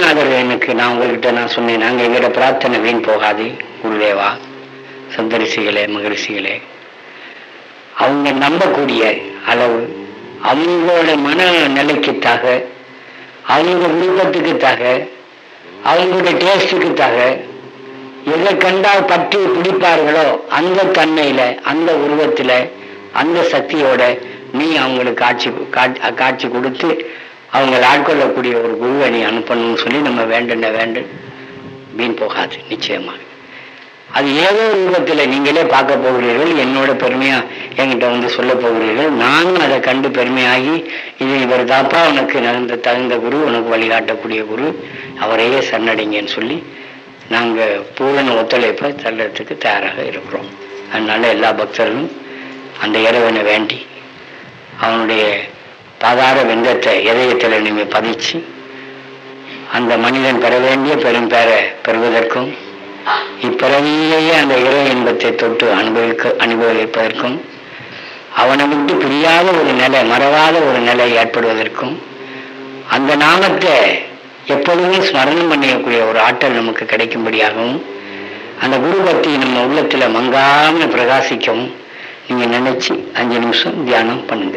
குருநாதர் எனக்கு நான் உங்ககிட்ட நான் சொன்னேன் நாங்கள் எங்கிட்ட பிரார்த்தனை வீண் போகாது குருதேவா சந்தரிசிகளே மகரிஷிகளே அவங்க நம்பக்கூடிய அளவு அவங்களோட மன நிலைக்குத்தாக அவங்க விருப்பத்துக்குத்தாக அவங்களுடைய டேஸ்டுக்குத்தாக எதை கண்டால் பற்றி பிடிப்பார்களோ அந்த தன்மையில அந்த உருவத்துல அந்த சக்தியோட நீ அவங்களுக்கு காட்சி காட்சி காட்சி கொடுத்து அவங்களை ஆட்கொள்ளக்கூடிய ஒரு குருவை நீ அனுப்பணும்னு சொல்லி நம்ம வேண்டுன வேண்டும் வீண் போகாது நிச்சயமாக அது ஏதோ ஒரு ரூபத்துல நீங்களே பார்க்க போகிறீர்கள் என்னோட பெருமையா என்கிட்ட வந்து சொல்ல போகிறீர்கள் நானும் அதை கண்டு பெருமையாகி இது இவர் தாப்பா உனக்கு நடந்த தகுந்த குரு உனக்கு வழிகாட்டக்கூடிய குரு அவரையே சரணடைங்கன்னு சொல்லி நாங்க பூரண ஒத்துழைப்பை தள்ளுறதுக்கு தயாராக இருக்கிறோம் அதனால எல்லா பக்தர்களும் அந்த இறைவனை வேண்டி அவனுடைய பாதார வெந்தத்தை இதயத்தில் நீங்க பதிச்சு அந்த மனிதன் பெற வேண்டிய பெரும் பேரை பெறுவதற்கும் இப்பிறவியிலேயே அந்த இறை இன்பத்தை தொட்டு அனுபவிக்க அனுபவிப்பதற்கும் அவனை விட்டு பிரியாத ஒரு நிலை மறவாத ஒரு நிலை ஏற்படுவதற்கும் அந்த நாமத்தை எப்பொழுதும் ஸ்மரணம் பண்ணியக்கூடிய ஒரு ஆற்றல் நமக்கு கிடைக்கும்படியாகவும் அந்த குரு பக்தி நம்ம உள்ளத்துல மங்காம பிரகாசிக்கவும் நீங்க நினைச்சு அஞ்சு நிமிஷம் தியானம் பண்ணுங்க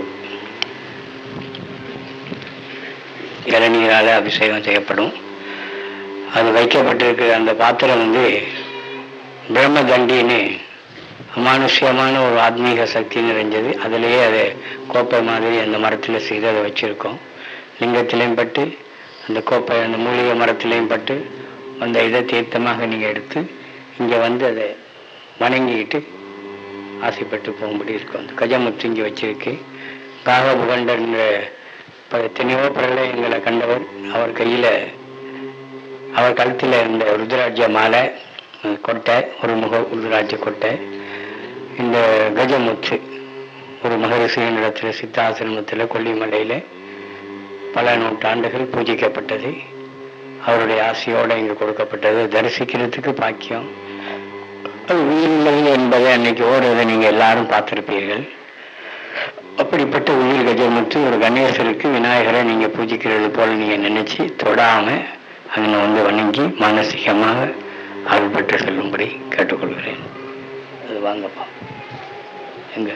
இளநீரால அபிஷேகம் செய்யப்படும் அது வைக்கப்பட்டிருக்கிற அந்த பாத்திரம் வந்து பிரம்மதண்டின்னு அமானுஷ்யமான ஒரு ஆத்மீக சக்தி நிறைஞ்சது அதிலேயே அதை கோப்பை மாதிரி அந்த மரத்தில் செய்து அதை வச்சுருக்கோம் லிங்கத்திலையும் பட்டு அந்த கோப்பை அந்த மூலிகை மரத்திலையும் பட்டு அந்த இதை தீர்த்தமாக நீங்கள் எடுத்து இங்கே வந்து அதை வணங்கிக்கிட்டு ஆசைப்பட்டு போகும்படி இருக்கும் அந்த கஜமுத்து இங்கே வச்சிருக்கு காகபுகண்டன்ற ப- எத்தனையோ பிரளயங்களை கண்டவர் அவர் கையில் அவர் கழுத்தில் இருந்த ருத்ராட்ச மாலை அஹ், கொட்டை ஒரு முக ருத்ராட்ச கொட்டை இந்த கஜமுத்து ஒரு மகரிஷியின் இடத்துல சித்தாசிரமத்தில் கொல்லிமலையில் பல நூற்றாண்டுகள் பூஜிக்கப்பட்டது அவருடைய ஆசையோடு இங்கே கொடுக்கப்பட்டது தரிசிக்கிறதுக்கு பாக்கியம் அது உயிருள்ளது என்பதை அன்னைக்கு ஓடுறதை நீங்கள் எல்லாரும் பார்த்திருப்பீர்கள் அப்படிப்பட்ட உயிர் கஜமுத்து ஒரு கணேசருக்கு விநாயகரை நீங்க பூஜிக்கிறது போல நீங்க நினைச்சு தொடாம அதனை வந்து வணங்கி மானசீகமாக அருள்பட்டு செல்லும்படி கேட்டுக்கொள்கிறேன் அது வாங்கப்பா எங்க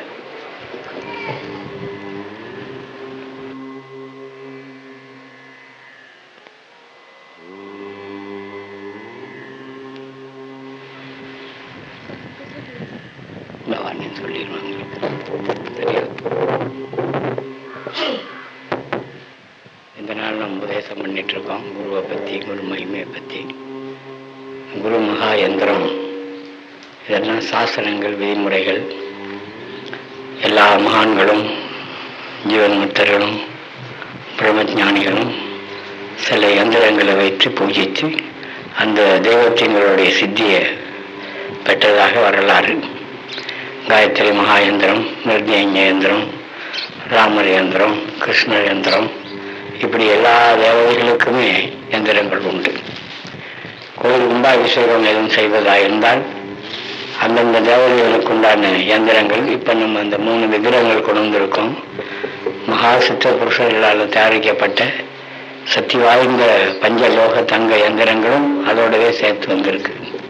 பவானின்னு சொல்லிடுவாங்க தெரியாது இந்த நாள் நம்ம உபதேசம் பண்ணிட்டு இருக்கோம் குருவை பற்றி குரு மகிமையை பற்றி குரு மகா யந்திரம் இதெல்லாம் சாசனங்கள் விதிமுறைகள் எல்லா மகான்களும் ஜீவன் முத்தர்களும் பிரம்மஞானிகளும் சில யந்திரங்களை வைத்து பூஜித்து அந்த தெய்வத்திங்களுடைய சித்தியை பெற்றதாக வரலாறு காயத்ரி மகா யந்திரம் நிர்ணய யந்திரம் ராமர் யந்திரம் கிருஷ்ணர் யந்திரம் இப்படி எல்லா தேவதைகளுக்குமே யந்திரங்கள் உண்டு கோயில் கும்பாபிஷேகம் எதுவும் செய்வதாக இருந்தால் அந்தந்த தேவதைகளுக்கு உண்டான யந்திரங்கள் இப்போ நம்ம அந்த மூணு விக்கிரகங்கள் கொண்டு வந்திருக்கோம் மகா சித்த புருஷர்களால் தயாரிக்கப்பட்ட சக்தி வாய்ந்த பஞ்சலோக தங்க யந்திரங்களும் அதோடவே சேர்த்து வந்திருக்கு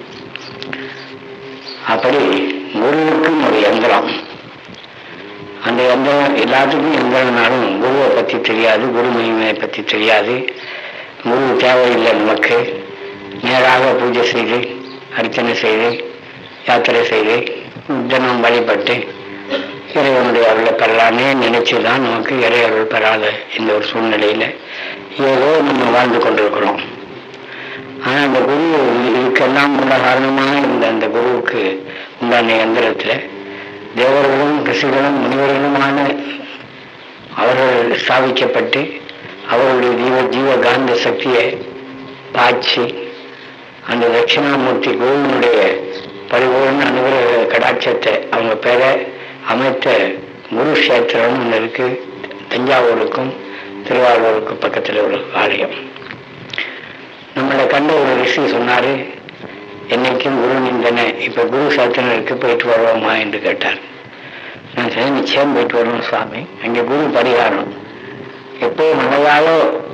அப்படி குருவுக்கும் ஒரு யந்திரம் அந்த யந்திரம் எல்லாத்துக்கும் எந்திரம்னாலும் குருவை பற்றி தெரியாது குரு மகிமையை பற்றி தெரியாது குரு தேவையில்லை நமக்கு நேராக பூஜை செய்து அர்ச்சனை செய்து யாத்திரை செய்து தினம் வழிபட்டு இறைவனுடைய அருளை பெறலாமே நினைச்சு தான் நமக்கு இறை அருள் பெறாத இந்த ஒரு சூழ்நிலையில் ஏதோ நம்ம வாழ்ந்து கொண்டிருக்கிறோம் ஆனால் அந்த குரு இதுக்கெல்லாம் உள்ள காரணமாக இருந்த அந்த குருவுக்கு உண்டான யந்திரத்தில் தேவர்களும் ரிஷிகளும் முனிவர்களுமான அவர்கள் ஸ்தாபிக்கப்பட்டு அவர்களுடைய ஜீவ ஜீவ காந்த சக்தியை பாய்ச்சி அந்த தட்சிணாமூர்த்தி குருவனுடைய பரிபூர்ண அனுகிரக கடாட்சத்தை அவங்க பெற அமைத்த குரு கஷேத்திரம் ஒன்று இருக்கு தஞ்சாவூருக்கும் திருவாரூருக்கும் பக்கத்தில் ஒரு ஆலயம் நம்மளை கண்ட ஒரு ரிஷி சொன்னாரு என்னைக்கும் குரு நிந்தனை இப்ப குரு சாத்தினருக்கு போயிட்டு வருவோமா என்று கேட்டார் நான் சரி நிச்சயம் போயிட்டு வருவோம் சுவாமி அங்கே குரு பரிகாரம் எப்போ மழையாலோ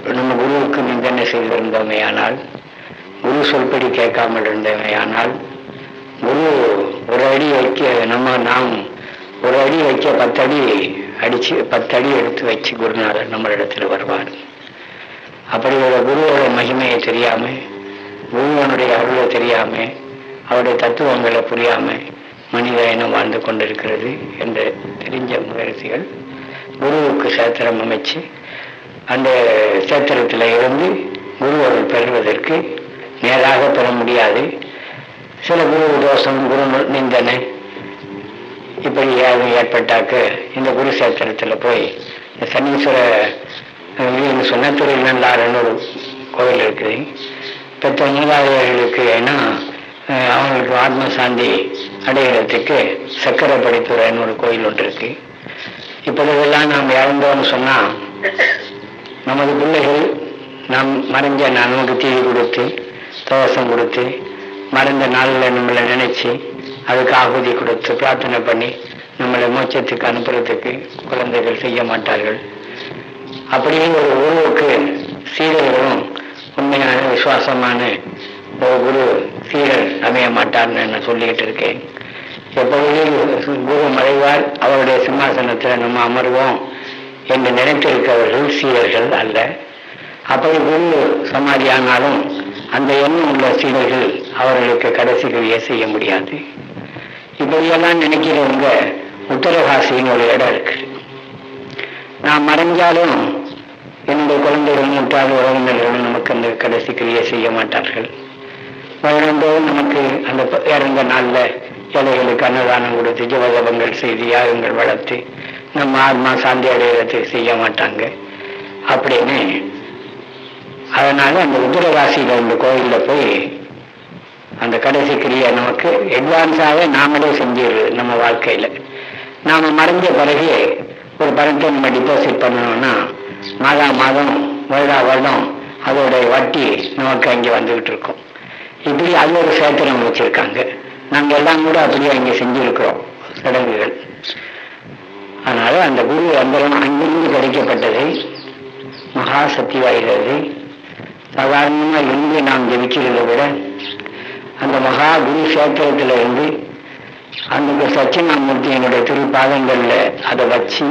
நம்ம குருவுக்கு நிந்தனை செய்திருந்தோமே ஆனால் குரு சொல்படி கேட்காமல் இருந்தோமே ஆனால் குரு ஒரு அடி வைக்க நம்ம நாம் ஒரு அடி வைக்க பத்தடி அடிச்சு பத்தடி எடுத்து வச்சு குருநாதர் நம்மளிடத்தில் வருவார் அப்படி ஒரு குருவோட மகிமையை தெரியாம குருவனுடைய அருளை தெரியாம அவருடைய தத்துவங்களை புரியாம மனித இனம் வாழ்ந்து கொண்டிருக்கிறது என்று தெரிஞ்ச முயற்சிகள் குருவுக்கு சேத்திரம் அமைச்சு அந்த சேத்திரத்தில் இருந்து குரு அருள் பெறுவதற்கு நேராக பெற முடியாது சில குரு தோஷம் குரு நிந்தனை இப்படி ஏதாவது ஏற்பட்டாக்க இந்த குருசேத்திரத்தில் போய் இந்த சனீஸ்வர இது சொன்னத்துறை நல்லாருன்னு ஒரு கோவில் இருக்குது பெற்ற மூதாதையர்களுக்கு ஏன்னா அஹ், அவங்களுக்கு ஆத்ம சாந்தி அடைகிறதுக்கு சக்கரப்படித்துறைன்னு ஒரு கோயில் ஒன்று இருக்கு இப்பொழுதெல்லாம் நாம் இறந்தோம்னு சொன்னா நமது பிள்ளைகள் நாம் மறைஞ்ச நமக்கு தீ கொடுத்து தோசம் கொடுத்து மறைந்த நாளில் நம்மளை நினைச்சு அதுக்கு ஆகுதி கொடுத்து பிரார்த்தனை பண்ணி நம்மளை மோட்சத்துக்கு அனுப்புறதுக்கு குழந்தைகள் செய்ய மாட்டார்கள் அப்படியே ஒரு குருவுக்கு சீடர்களும் உண்மையான விசுவாசமான ஒரு குரு சீடர் அமைய மாட்டார்னு நான் சொல்லிக்கிட்டு இருக்கேன் எப்பொழுது குரு மறைவார் அவருடைய சிம்மாசனத்தில் நம்ம அமர்வோம் என்று நினைத்திருக்கிறவர்கள் சீடர்கள் அல்ல அப்படி குரு சமாதி ஆனாலும் அந்த எண்ணம் உள்ள சீடர்கள் அவர்களுக்கு கடைசி கிரியை செய்ய முடியாது இப்படியெல்லாம் நினைக்கிறவங்க உத்தரகாசின்னு ஒரு இடம் இருக்கு நான் மறைஞ்சாலும் என்னுடைய குழந்தைகள் முட்டாள் உறவினர்களும் நமக்கு அந்த கடைசி கிரியை செய்ய மாட்டார்கள் வளர்ந்தோம் நமக்கு அந்த ப- இறந்த நாள்ல ஏழைகளுக்கு அன்னதானம் கொடுத்து ஜபதபங்கள் செய்து யாகங்கள் வளர்த்து நம்ம ஆத்மா சாந்தி அடைகிறதுக்கு செய்ய மாட்டாங்க அப்படின்னு அதனால அந்த உத்தரவாசிகள் இந்த கோயில்ல போய் அந்த கடைசி கிரியை நமக்கு அட்வான்ஸாகவே நாமளே செஞ்சிடுறது நம்ம வாழ்க்கையில நாம மறைஞ்ச பிறகு ஒரு பணத்தை நம்ம டிபாசிட் பண்ணணும்னா மாதா மாதம் வருடா வருடம் அதோடைய வட்டி நமக்கு அங்கே வந்துகிட்டு இருக்கும் இப்படி அது ஒரு சேத்திரம் வச்சிருக்காங்க நாங்க எல்லாம் கூட அப்படியே அங்கே செஞ்சிருக்கிறோம் சடங்குகள் அதனால அந்த குரு அந்தரம் அங்கிருந்து கிடைக்கப்பட்டதை மகா சக்திவாகிறது சாதாரணமா இருந்து நாம் ஜெபிக்கிறதை விட அந்த மகா குரு சேத்திரத்துல இருந்து அந்த சச்சினாமூர்த்தியினுடைய திருப்பாதங்கள்ல அதை வச்சு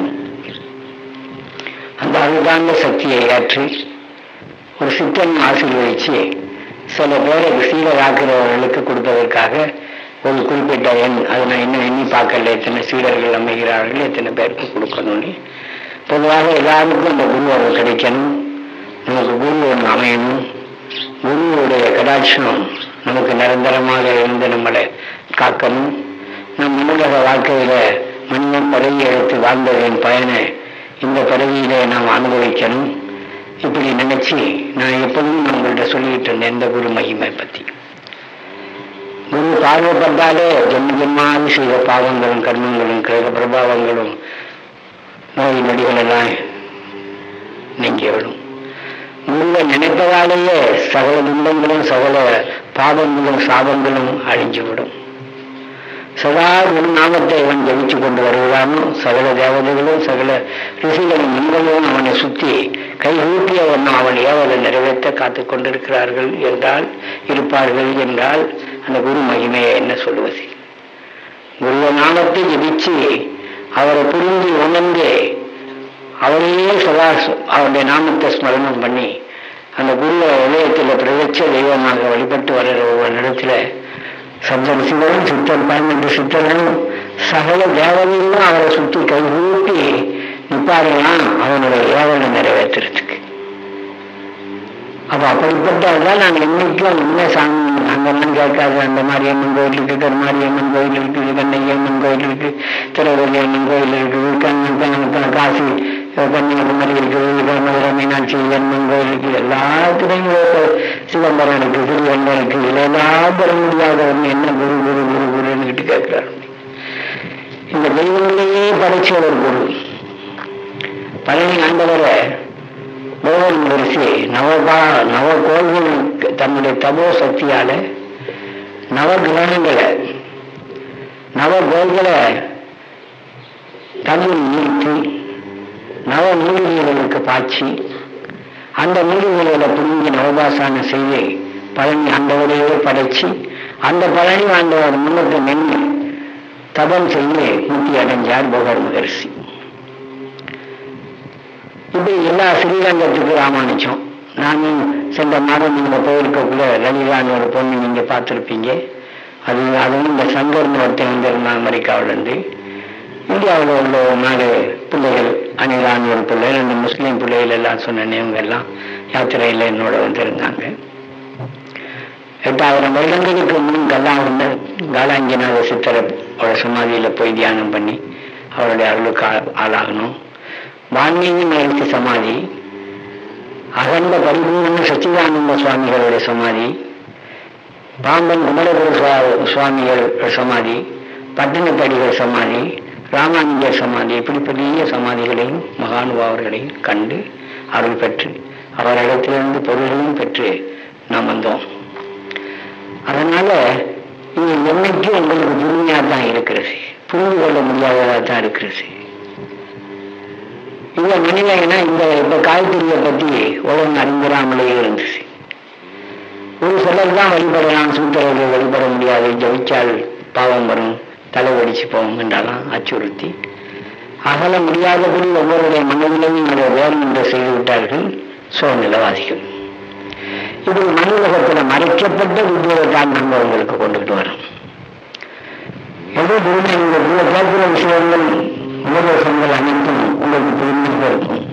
அந்த அருதாந்த சக்தியை ஏற்றி ஒரு சித்தன் ஆசீர்வதிச்சு சில பேரை சீடராக்குறவர்களுக்கு கொடுப்பதற்காக ஒரு குறிப்பிட்ட எண் அதை நான் இன்னும் எண்ணி பார்க்கல எத்தனை சீடர்கள் அமைகிறார்கள் எத்தனை பேருக்கு கொடுக்கணும்னு பொதுவாக எல்லாருக்கும் அந்த குரு அருள் கிடைக்கணும் நமக்கு குரு ஒன்று அமையணும் குருவுடைய கடாட்சம் நமக்கு நிரந்தரமாக இருந்து நம்மளை காக்கணும் நம் மனிதக வாழ்க்கையில மனிதன் பதவி எடுத்து வாழ்ந்ததின் பயனை இந்த பதவியிலே நாம் அனுபவிக்கணும் இப்படி நினைச்சு நான் எப்பொழுதும் நான் உங்கள்கிட்ட சொல்லிட்டு இருந்தேன் இந்த குரு மகிமை பத்தி குரு பார்வைப்பட்டாலே ஜென்ம ஜென்மாதி செய்த பாவங்களும் கர்மங்களும் கிரக பிரபாவங்களும் நோய் நொடிகள் எல்லாம் நீங்கிவிடும் குருவை நினைப்பதாலேயே சகல துன்பங்களும் சகல பாவங்களும் சாபங்களும் அழிஞ்சுவிடும் சதா குரு நாமத்தை அவன் ஜபிச்சு கொண்டு வருகிறானோ சகல தேவதைகளும் சகல ரிஷிகளும் முன்களும் அவனை சுத்தி கைகூப்பி அவன் அவன் ஏவலை நிறைவேற்ற காத்து கொண்டிருக்கிறார்கள் என்றால் இருப்பார்கள் என்றால் அந்த குரு மகிமையை என்ன சொல்லுவது குருவ நாமத்தை ஜபிச்சு அவரை புரிந்து உணர்ந்து அவரையே சதா சு- அவருடைய நாமத்தை ஸ்மரணம் பண்ணி அந்த குருவை இதயத்தில் பிரதட்ச தெய்வமாக வழிபட்டு வருகிற ஒவ்வொரு இடத்துல சப்த ரிஷிகளும் சித்தர் பன்னெண்டு சித்தர்களும் சகல தேவதைகளும் அவரை சுற்றி கைகூப்பி நிப்பாருங்களாம் அவனுடைய ஏவலை நிறைவேற்றுறதுக்கு அப்ப அப்படிப்பட்டதான் நாங்கள் இன்னைக்கும் உண்மை சாமி அங்கெல்லாம் கேட்காது அந்த மாரியம்மன் கோயில் இருக்கு கருமாரியம்மன் கோயில் இருக்குது கண்ணையம்மன் கோயில் இருக்கு திருவள்ளி அம்மன் கோயில் இருக்குது கண்ணன் கண்ணன் காசி கன்னியாகுமரி இருக்குது மதுரை மீனாட்சி அம்மன் கோயில் இருக்குது எல்லாத்துலையும் ஒரு சிதம்பரம் இருக்கு திருவண்ணம் இருக்கு இதுல எல்லாம் பெற முடியாத ஒண்ணு என்ன குரு குரு குரு குருன்னு கேட்கிறாரு இந்த தெய்வங்களையே படைச்ச ஒரு குரு பழனி ஆண்டவரை கோவில் முரிசி நவபா நவ கோள்கள் தன்னுடைய தபோ சக்தியால நவ கிரகங்களை நவ கோள்களை தமிழ் நீர்த்தி நவ மூலிகைகளுக்கு பாய்ச்சி அந்த மூலிகைகளை புரிஞ்சு நவபாசானம் செய்து பழனி அந்த உடையோடு படைச்சு அந்த பழனி ஆண்டவர் முன்னுக்கு நின்று தபம் செய்து முக்தி அடைஞ்சார் போகர் மகர்ஷி இப்படி எல்லா ஸ்ரீரங்கத்துக்கு ராமானுஜம் நானும் சென்ற மாதம் நீங்க போயிருக்கக்குள்ள லலிதான்னு ஒரு பொண்ணு நீங்க பார்த்துருப்பீங்க அது அதுவும் இந்த சங்கர்னு ஒருத்தன் வந்திருந்தான் அமெரிக்காவிலேருந்து இந்தியாவில் உள்ள ஒரு நாலு பிள்ளைகள் அனிலான்னு ஒரு பிள்ளை ரெண்டு முஸ்லீம் பிள்ளைகள் எல்லாம் சொன்னேன் இவங்க எல்லாம் யாத்திரையில் என்னோட வந்திருந்தாங்க எட்டாயிரம் வருடங்களுக்கு முன் கல்லாவுள்ள காலாங்கிநாத சித்தரோட சமாதியில் போய் தியானம் பண்ணி அவருடைய அருளுக்கு ஆ- ஆளாகணும் வால்மீகி மகரிஷி சமாதி அகண்ட பரிபூர்ண சச்சிதானந்த சுவாமிகளுடைய சமாதி பாம்பன் குமரகுரு சுவா- சுவாமிகள் சமாதி பட்டினப்படிகள் சமாதி ராமானுஜர் சமாதி இப்படி பெரிய சமாதிகளையும் மகானுபாவர்களையும் கண்டு அருள் பெற்று அவரிடத்திலிருந்து பொருள்களையும் பெற்று நாம் வந்தோம் அதனால இது என்னைக்கும் உங்களுக்கு புதுமையாக தான் இருக்கிறது புரிந்து கொள்ள முடியாததாக தான் இருக்கிறது இந்த மனிதனா இந்த இப்ப காய்கறியை பத்தி உலகம் அறிந்திராமலேயே இருந்துச்சு ஒரு சிலர் தான் வழிபடலாம் சூத்திரர்கள் வழிபட முடியாது ஜெயிச்சால் பாவம் வரும் தலை வெடிச்சு போகும் என்றெல்லாம் அச்சுறுத்தி அகல முடியாதபடி ஒவ்வொருடைய மனதிலையும் அதை வேறு என்று செய்து விட்டார்கள் சோழநிலவாதிகள் இப்படி மனிதகத்தில் மறைக்கப்பட்ட வித்தியை தான் நம்ம உங்களுக்கு கொண்டுகிட்டு வரோம் ஏதோ புதுமை உங்களுக்கு கேட்கிற விஷயங்கள் உபதேசங்கள் அனைத்தும் உங்களுக்கு புதுமையாக இருக்கும்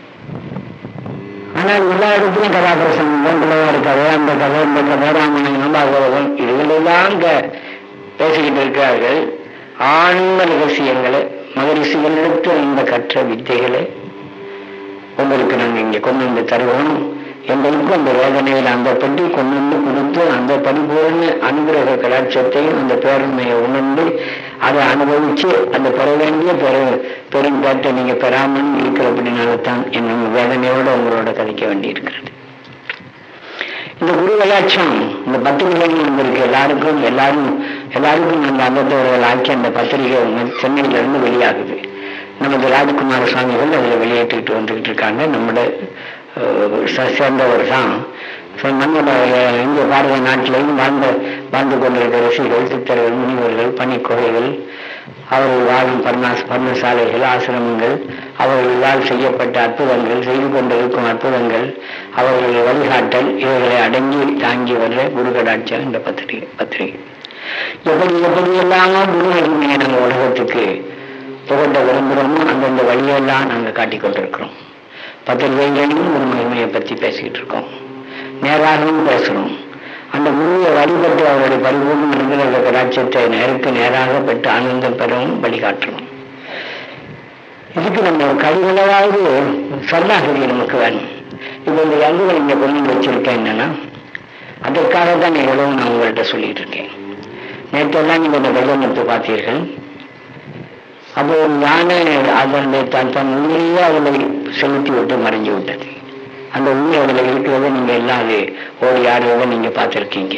ஆனால் எல்லா இடத்துலையும் கதாபிரசங்கம் பிள்ளையார் கதை அந்த கதை இந்த கதை ராமாயணம் பாகவதம் இதுகளெல்லாம் இங்க பேசிக்கிட்டு இருக்கிறார்கள் ஆன்ம ரகசியங்களை மகரிஷிகளிடத்து இந்த கற்ற வித்தைகளை உங்களுக்கு நாங்கள் இங்கே கொண்டு வந்து தருவோம் எங்களுக்கும் அந்த வேதனையில் அந்த பற்றி கொண்டு வந்து கொடுத்து அந்த பரிபூர்ண அனுகிரக கலாட்சத்தையும் அந்த பேரண்மையை உணர்ந்து அதை அனுபவிச்சு அந்த பெற வேண்டிய பெரு பெரும் பேட்டை நீங்க பெறாமல் இருக்கிறபடினால தான் என்னும் வேதனையோட உங்களோட கதைக்க வேண்டி இருக்கிறது இந்த குரு கலாட்சம் இந்த பத்திரிகைகள் வந்திருக்கு எல்லாருக்கும் எல்லாரும் எல்லாருக்கும் அந்த அந்தத்தவர்கள் ஆக்கி அந்த பத்திரிகை வந்து சென்னையில இருந்து வெளியாகுது நமது ராஜ்குமார சுவாமிகள் அதில் வெளியேற்றிட்டு வந்துகிட்டு இருக்காங்க நம்மளோட அஹ், ச- சேர்ந்தவர் தான் ஸோ நம்ம இங்கே பாரத நாட்டிலையும் வாழ்ந்த வாழ்ந்து கொண்டிருக்கிற ரிஷிகள் சித்தர்கள் முனிவர்கள் பனிக்கொகைகள் அவர்கள் வாழும் பர்ணாஸ் பர்ணசாலைகள் ஆசிரமங்கள் அவர்களால் செய்யப்பட்ட அற்புதங்கள் செய்து கொண்டிருக்கும் அற்புதங்கள் அவர்கள் வழிகாட்டல் இவர்களை அடங்கி தாங்கி வர்ற குரு கடாட்சம் இந்த பத்திரிகை பத்திரிகை எப்படி எப்படி எல்லாமோ குரு மகிமையை நம்ம உலகத்துக்கு புகட்ட விரும்புகிறோமோ அந்தந்த வழியெல்லாம் நாங்கள் காட்டிக் கொண்டிருக்கிறோம் பத்திரிகைகளையும் குரு மகிமையை பற்றி பேசிக்கிட்டு இருக்கோம் நேராகவும் பேசுகிறோம் அந்த குருவை வழிபட்டு அவருடைய பரிபூர்ண அனுகிரக கடாட்சத்தை நேருக்கு நேராக பெற்று ஆனந்தம் பெறவும் வழிகாட்டணும் இதுக்கு நம்ம கழிவுகளாவது சரணாகதி நமக்கு வேணும் இப்போ இந்த அங்குகள் இங்கே கொண்டு வந்து வச்சிருக்கேன் என்னன்னா அதற்காக தான் எவ்வளவு நான் உங்கள்கிட்ட சொல்லிட்டு இருக்கேன் நேற்றெல்லாம் நீங்கள் இந்த வெள்ளம் பார்த்தீர்கள் அப்போ ஒரு யானை அதனுடைய தன் தன் உயிரையே அவளை செலுத்தி விட்டு மறைஞ்சு விட்டது அந்த உயிர் அதில் இருக்கிறத நீங்க எல்லாம் அது ஓடி ஆடுறதை நீங்க பார்த்துருக்கீங்க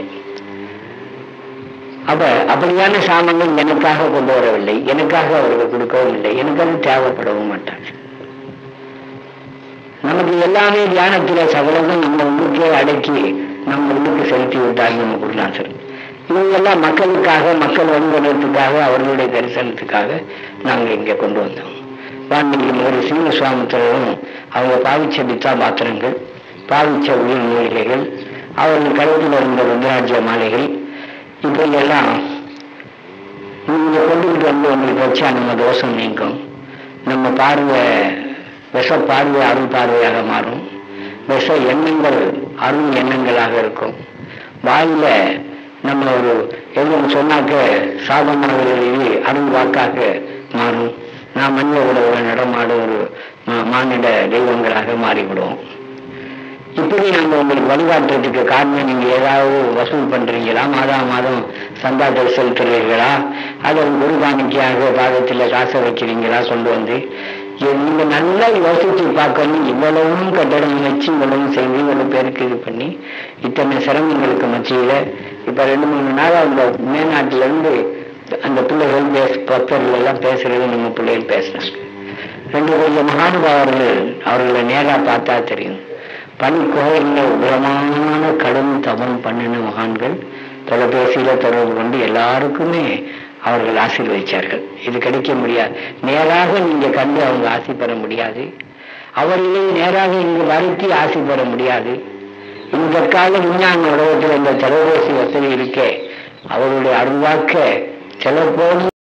அப்ப அப்படியான சாமங்கள் எனக்காக கொண்டு வரவில்லை எனக்காக அவர்கள் கொடுக்கவும் இல்லை எனக்கு அது தேவைப்படவும் மாட்டாங்க நமக்கு எல்லாமே தியானத்துல சகலமும் நம்ம உள்ளுக்கே அடக்கி நம்ம உள்ளுக்கு செலுத்தி விட்டாங்க நம்ம குருநாதர் இவங்கெல்லாம் மக்களுக்காக மக்கள் வழிபடுறதுக்காக அவர்களுடைய தரிசனத்துக்காக நாங்கள் இங்கே கொண்டு வந்தோம் வான்மீகி ஒரு சிங்க சுவாமித்தரும் அவங்க பாவிச்ச பித்தா பாத்திரங்கள் பாவிச்ச உயிர் மூலிகைகள் அவர்கள் கழுத்தில் இருந்த ருத்ராட்ச மாலைகள் இப்படி எல்லாம் நீங்க கொண்டுகிட்டு வந்து உங்களுக்கு வச்சா நம்ம தோஷம் நீங்கும் நம்ம பார்வை விஷ பார்வை அருள் பார்வையாக மாறும் விஷ எண்ணங்கள் அருள் எண்ணங்களாக இருக்கும் வாயில நம்ம ஒரு எதுவும் சொன்னாக்க சாபமாக எழுதி அருள் வாக்காக மாறும் நாம் மனித உடவுல நடமாடும் ஒரு மா- மானிட தெய்வங்களாக மாறிவிடுவோம் இப்படி நாங்க உங்களுக்கு வழிகாட்டுறதுக்கு காரணம் நீங்க ஏதாவது வசூல் பண்றீங்களா மாதா மாதம் சந்தாத்தை செலுத்துறீர்களா அதை குரு காணிக்கையாக பாகத்தில் காசை வைக்கிறீங்களா கொண்டு வந்து இ- நீங்க நல்லா யோசிச்சு பார்க்கணும் இவ்வளவும் கட்டடம் வச்சு இவ்வளவும் செய்து இவ்வளவு பேருக்கு இது பண்ணி இத்தனை சிரமங்களுக்கு மத்தியில இப்ப ரெண்டு மூணு நாள் அந்த மேநாட்டுல இருந்து அந்த பிள்ளைகள் பேச பக்தர்கள் எல்லாம் பேசுறது நம்ம பிள்ளைகள் பேசுறாங்க ரெண்டு கொஞ்சம் மகானுபாவர்கள் அவர்களை நேரா பார்த்தா தெரியும் பனிக்கோயிலில் உரமான கடும் தவம் பண்ணின மகான்கள் தொலைபேசியில தொடர்பு கொண்டு எல்லாருக்குமே அவர்கள் ஆசீர்வதிச்சார்கள் இது கிடைக்க முடியாது நேராக நீங்க கண்டு அவங்க ஆசி பெற முடியாது அவர்களை நேராக இங்கு வருத்தி ஆசி பெற முடியாது இந்த கால விஞ்ஞான உலகத்தில் இந்த தொலைபேசி வசதி இருக்கே அவருடைய அருள்வாக்க சில போது